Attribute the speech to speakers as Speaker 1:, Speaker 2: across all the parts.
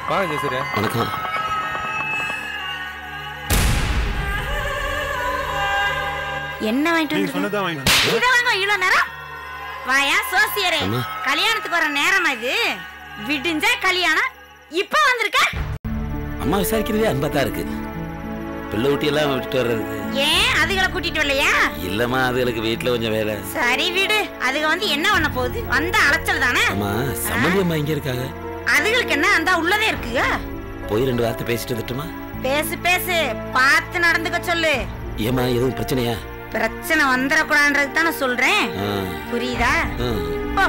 Speaker 1: வாங்க ஜெயசூர்யா
Speaker 2: வணக்கம்
Speaker 3: என்ன வாங்கிட்டு
Speaker 4: நீங்க
Speaker 3: வந்திருக்க
Speaker 4: சொன்னதான் வாங்கிட்டு
Speaker 3: இத வாங்க இவ்வளவு நேரம் வாயா சோசியரே
Speaker 2: அம்மா.
Speaker 3: கல்யாணத்துக்கு வர நேரமா இது விடிஞ்சா கல்யாணம் இப்ப வந்திருக்க
Speaker 2: அம்மா விசாரிக்கிறதே அன்பா தான் இருக்கு பிள்ளை ஊட்டி எல்லாம் விட்டுட்டு வர்றதுக்கு
Speaker 3: ஏன் அதுகளை கூட்டிட்டு வரலையா
Speaker 2: இல்லம்மா அதுகளுக்கு வீட்டுல கொஞ்சம் வேலை
Speaker 3: சரி விடு அதுக வந்து என்ன பண்ண போகுது வந்த அலைச்சல் தானே
Speaker 2: அம்மா சம்மந்தி அம்மா இங்க இருக்காங்க
Speaker 3: அதுகளுக்கு என்ன அந்த உள்ளதே இருக்குங்க
Speaker 2: போய் ரெண்டு வார்த்தை பேசிட்டு வந்துட்டுமா
Speaker 3: பேசு பேசு பார்த்து நடந்துக்க சொல்லு
Speaker 2: ஏம்மா எதுவும் பிரச்சனையா
Speaker 3: பிரச்சனை வந்துடக்கூடாதுன்றது தானே சொல்றேன்
Speaker 2: ஆ,
Speaker 3: புரியுதா
Speaker 2: ஆ.
Speaker 3: போ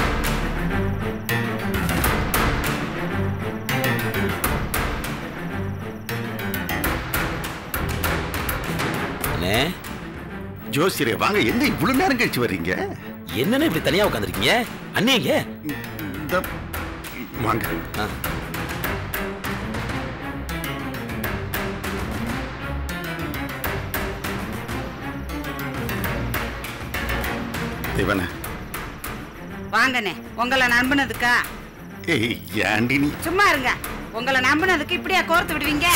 Speaker 2: அண்ணே
Speaker 5: ஜோசியரே வாங்க என்ன இவ்வளவு நேரம் கழிச்சு வர்றீங்க
Speaker 2: என்னண்ணே இப்படி தனியா உட்காந்துருக்கீங்க அண்ணே எங்க
Speaker 5: இந்த வாங்க
Speaker 2: ஆ.
Speaker 5: தேவன
Speaker 3: வாங்கண்ணே உங்களை நம்பினதுக்கா
Speaker 5: ஏய் ஏண்டி நீ
Speaker 3: சும்மா இருங்க உங்களை நம்பினதுக்கு இப்படியா கோர்த்து விடுவீங்க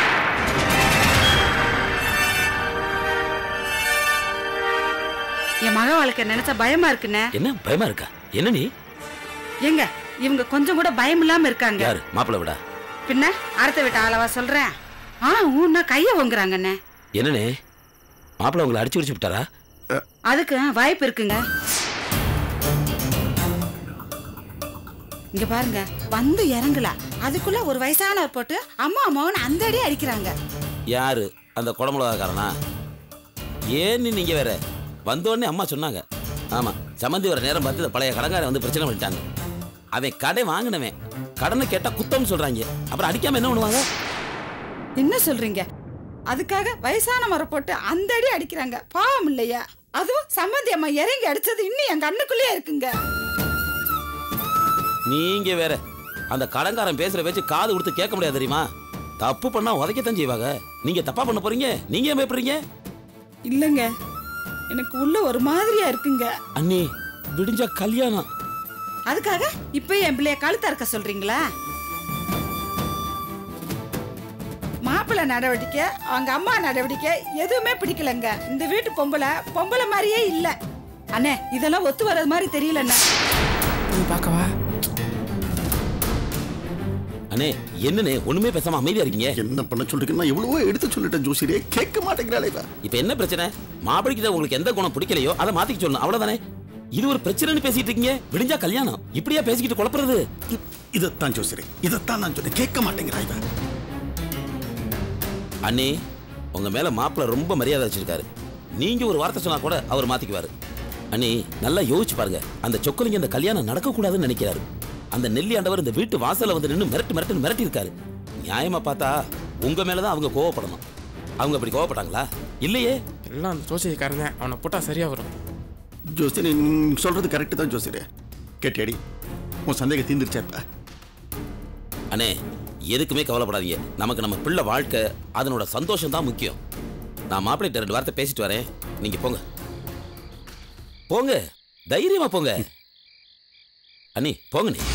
Speaker 3: என் மக வாழ்க்கை நினைச்சா பயமா இருக்குண்ணே
Speaker 2: என்ன பயமா இருக்கா என்ன நீ
Speaker 3: எங்க இவங்க கொஞ்சம் கூட பயம் இல்லாம இருக்காங்க
Speaker 2: யாரு மாப்பிள்ளை விடா
Speaker 3: பின்ன அடுத்த வீட்டு ஆளவா சொல்றேன் ஆ ஊன்னா கைய ஒங்குறாங்கண்ணே
Speaker 2: என்னண்ணே மாப்பிள்ளை உங்களை அடிச்சு உடிச்சு விட்டாரா
Speaker 3: அதுக்கு வாய்ப்பு இருக்குங்க இங்க பாருங்க வந்து இறங்கல அதுக்குள்ள ஒரு வயசானவர் போட்டு அம்மா அம்மாவன் அந்த அடி அடிக்கிறாங்க
Speaker 2: யாரு அந்த குடமுளகாரனா ஏன்னு நீங்க வேற வந்தோடனே அம்மா சொன்னாங்க ஆமா சம்மந்தி வர நேரம் பார்த்து இந்த பழைய கடங்காரன் வந்து பிரச்சனை பண்ணிட்டாங்க அவன் கடை வாங்கினவன் கடனை கேட்டா குத்தம்னு சொல்றாங்க அப்புறம் அடிக்காம என்ன பண்ணுவாங்க
Speaker 6: என்ன சொல்றீங்க அதுக்காக வயசான மரம் போட்டு அந்த அடி அடிக்கிறாங்க பாவம் இல்லையா அதுவும் சம்மந்தி அம்மா இறங்கி அடிச்சது இன்னும் என் கண்ணுக்குள்ளேயே இருக்குங்க
Speaker 2: நீங்க வேற அந்த கடங்காரன் பேசுற பேச்சு காது கொடுத்து கேட்க முடியாது தெரியுமா தப்பு பண்ணா உதைக்கத்தான் செய்வாங்க நீங்க தப்பா பண்ண போறீங்க நீங்க ஏன் பயப்படுறீங்க
Speaker 6: இல்லைங்க எனக்கு உள்ள ஒரு மாதிரியா இருக்குங்க
Speaker 2: அண்ணி விடிஞ்சா கல்யாணம்
Speaker 6: அதுக்காக இப்ப என் பிள்ளைய கழுத்த இருக்க சொல்றீங்களா மாப்பிள்ளை நடவடிக்கை அவங்க அம்மா நடவடிக்கை எதுவுமே பிடிக்கலங்க இந்த வீட்டு பொம்பளை பொம்பளை மாதிரியே இல்ல அண்ணே இதெல்லாம் ஒத்து வர்றது மாதிரி தெரியலண்ணே
Speaker 1: நீ பார்க்கவா
Speaker 2: அண்ணே என்னண்ணே ஒண்ணுமே பேசாம அமைதியா இருக்கீங்க
Speaker 5: என்ன பண்ண சொல்றீங்க நான் எவ்வளவோ எடுத்து சொல்லிட்டேன் ஜோசியரே கேட்க மாட்டேங்கிறாளே இவ.
Speaker 2: இப்ப என்ன பிரச்சனை மாப்பிள்ளைக்கிட்ட உங்களுக்கு எந்த குணம் பிடிக்கலையோ அதை மாத்திக்க சொல்லணும் அவ்வளவுதானே இது ஒரு பிரச்சனைன்னு பேசிட்டு இருக்கீங்க விடிஞ்சா கல்யாணம் இப்படியா பேசிக்கிட்டு குழப்புறது
Speaker 5: இ- இதைத்தான் ஜோசியரே இதைத்தான் நான் சொன்னேன் கேட்க மாட்டேங்கிறா இவ
Speaker 2: அண்ணே உங்க மேல மாப்பிள்ளை ரொம்ப மரியாதை வச்சிருக்காரு நீங்க ஒரு வார்த்தை சொன்னா கூட அவர் மாத்திக்குவாரு அண்ணே நல்லா யோசிச்சு பாருங்க அந்த சொக்கலிங்க அந்த கல்யாணம் நடக்க கூடாதுன்னு நினைக்கிறாரு அந்த நெல்லி ஆண்டவர் இந்த வீட்டு வாசல்ல வந்து நின்று மிரட்டு மிரட்டு மிரட்டி இருக்காரு நியாயமா பார்த்தா உங்க மேலதான் அவங்க கோவப்படணும் அவங்க அப்படி கோவப்பட்டாங்களா இல்லையே
Speaker 1: எல்லாம் அந்த ஜோசியக்காரன் தான் அவனை போட்டா சரியா வரும்
Speaker 5: ஜோசியரே நீ சொல்றது கரெக்ட் தான் ஜோசியரே கேட்டியாடி உன் சந்தேகம் தீர்ந்துருச்சா இப்ப
Speaker 2: அண்ணே எதுக்குமே கவலைப்படாதீங்க நமக்கு நம்ம பிள்ளை வாழ்க்கை அதனோட சந்தோஷம் தான் முக்கியம் நான் மாப்பிள்ளைகிட்ட ரெண்டு வார்த்தை பேசிட்டு வரேன் நீங்க போங்க போங்க தைரியமா போங்க அண்ணி போங்க நீ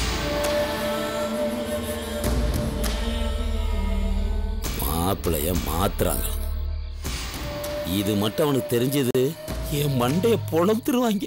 Speaker 2: மாப்பிளைய மாத்துறாங்க இது மட்டும் அவனுக்கு தெரிஞ்சது என் மண்டைய பொழந்துருவாங்க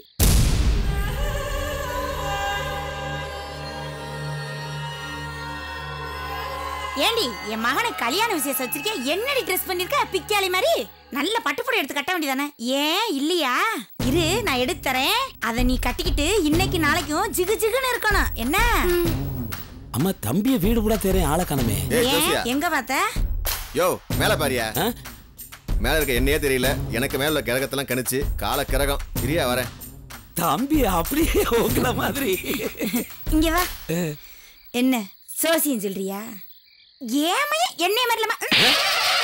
Speaker 3: ஏண்டி என் மகனை கல்யாண விசேஷம் வச்சிருக்கேன் என்னடி ட்ரெஸ் பண்ணிருக்க பிக்காளி மாதிரி நல்ல பட்டுப்புடவை எடுத்து கட்ட வேண்டியதானே ஏன் இல்லையா இரு நான் எடுத்து தரேன் அதை நீ கட்டிக்கிட்டு இன்னைக்கு நாளைக்கும் ஜிகு ஜிகுன்னு இருக்கணும் என்ன
Speaker 2: அம்மா தம்பிய வீடு கூட தெரியும் ஆளை காணமே
Speaker 7: ஏய்,
Speaker 3: ஏன்
Speaker 7: ஜோசியா.
Speaker 3: எங்க பார்த்த
Speaker 7: யோ மேல பாரியா
Speaker 2: ஆ?
Speaker 7: மேல இருக்க என்னையே தெரியல எனக்கு மேல உள்ள கிரகத்தெல்லாம் கணிச்சு கால கிரகம் இரியா வரேன்
Speaker 2: தம்பி அப்படியே உங்கள மாதிரி
Speaker 3: இங்க வா என்ன சோசியம் சொல்றியா ஏமைய என்னைய மாதிரி இல்லாம ம்.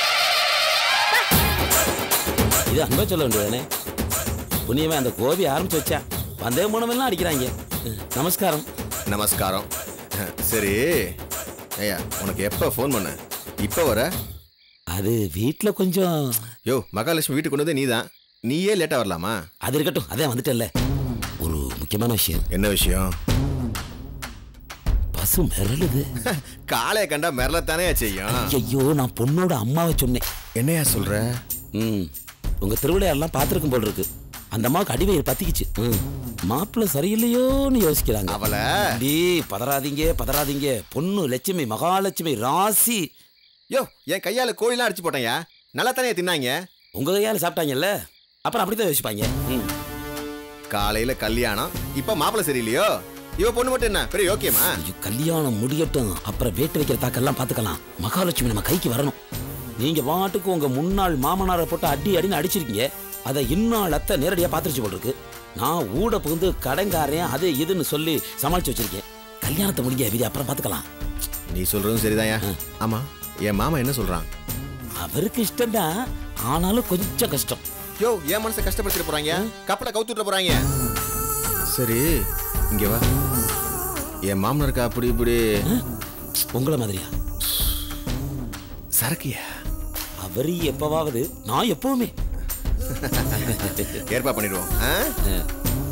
Speaker 2: இது அன்பா சொல்ல வேண்டியதானே புண்ணியமே அந்த கோபி ஆரம்பிச்சு வச்சா வந்தே மூணமெல்லாம் அடிக்கிறாங்க நமஸ்காரம்
Speaker 7: நமஸ்காரம் சரி ஐயா உனக்கு எப்ப ஃபோன் பண்ண இப்ப வர
Speaker 2: அது வீட்ல கொஞ்சம்
Speaker 7: யோ மகாலட்சுமி வீட்டுக்கு கொண்டு வந்து நீதான் நீயே லேட்டா வரலாமா
Speaker 2: அது இருக்கட்டும் அதே வந்துட்டல்ல ஒரு முக்கியமான விஷயம்
Speaker 7: என்ன விஷயம்
Speaker 2: பசு மிரளுது
Speaker 7: காளைய கண்டா மிரளத்தானே செய்யும்
Speaker 2: ஐயோ நான் பொண்ணோட அம்மாவை சொன்னேன்
Speaker 7: என்னையா சொல்ற
Speaker 2: ம் உங்க திருவிழையெல்லாம் பார்த்துருக்கும் போல் இருக்கு அந்த அம்மாவுக்கு அடிவயிறு பத்திக்குச்சு ம் மாப்பிள்ளை சரியில்லையோன்னு யோசிக்கிறாங்க
Speaker 7: அவளை
Speaker 2: டீ பதறாதீங்க பதறாதீங்க பொண்ணு லட்சுமி மகாலட்சுமி ராசி
Speaker 7: யோ என் கையால கோழிலாம் அடிச்சு போட்டேன்யா நல்லா தானே தின்னாங்க
Speaker 2: உங்க கையால சாப்பிட்டாங்கல்ல அப்புறம் அப்படித்தான் யோசிப்பாங்க ம்
Speaker 7: காலையில கல்யாணம் இப்ப மாப்பிள்ளை சரியில்லையோ இவ பொண்ணு மட்டும் என்ன பெரிய யோக்கியமா
Speaker 2: ஐயோ, கல்யாணம் முடியட்டும் அப்புறம் வேட்டு வைக்கிற தாக்கெல்லாம் பார்த்துக்கலாம் மகாலட்சுமி நம்ம கைக்கு வரணும் நீங்க வாட்டுக்கு உங்க முன்னாள் மாமனாரை போட்டு அடி அடின்னு அடிச்சிருக்கீங்க அதை இன்னாள் அத்தை நேரடியா பார்த்துருச்சு போல் இருக்கு நான் ஊட புகுந்து கடங்காரன் அது இதுன்னு சொல்லி சமாளிச்சு வச்சிருக்கேன் கல்யாணத்தை முடிங்க விதி அப்புறம் பார்த்துக்கலாம்
Speaker 7: நீ சொல்றதும் சரிதான்யா ஆமா என் மாமா என்ன சொல்றான்
Speaker 2: அவருக்கு இஷ்டம்தான் ஆனாலும் கொஞ்சம் கஷ்டம்
Speaker 7: யோ என் மனசை கஷ்டப்படுத்திட்டு போறாங்க கப்பலை கவுத்துட்டு போறாங்க சரி இங்க வா என் மாமனருக்கு அப்படி இப்படி
Speaker 2: உங்களை மாதிரியா
Speaker 7: சரக்குயா
Speaker 2: அவரு எப்பவாவது நான் எப்பவுமே
Speaker 7: ஏற்பா பண்ணிடுவோம் ஆ?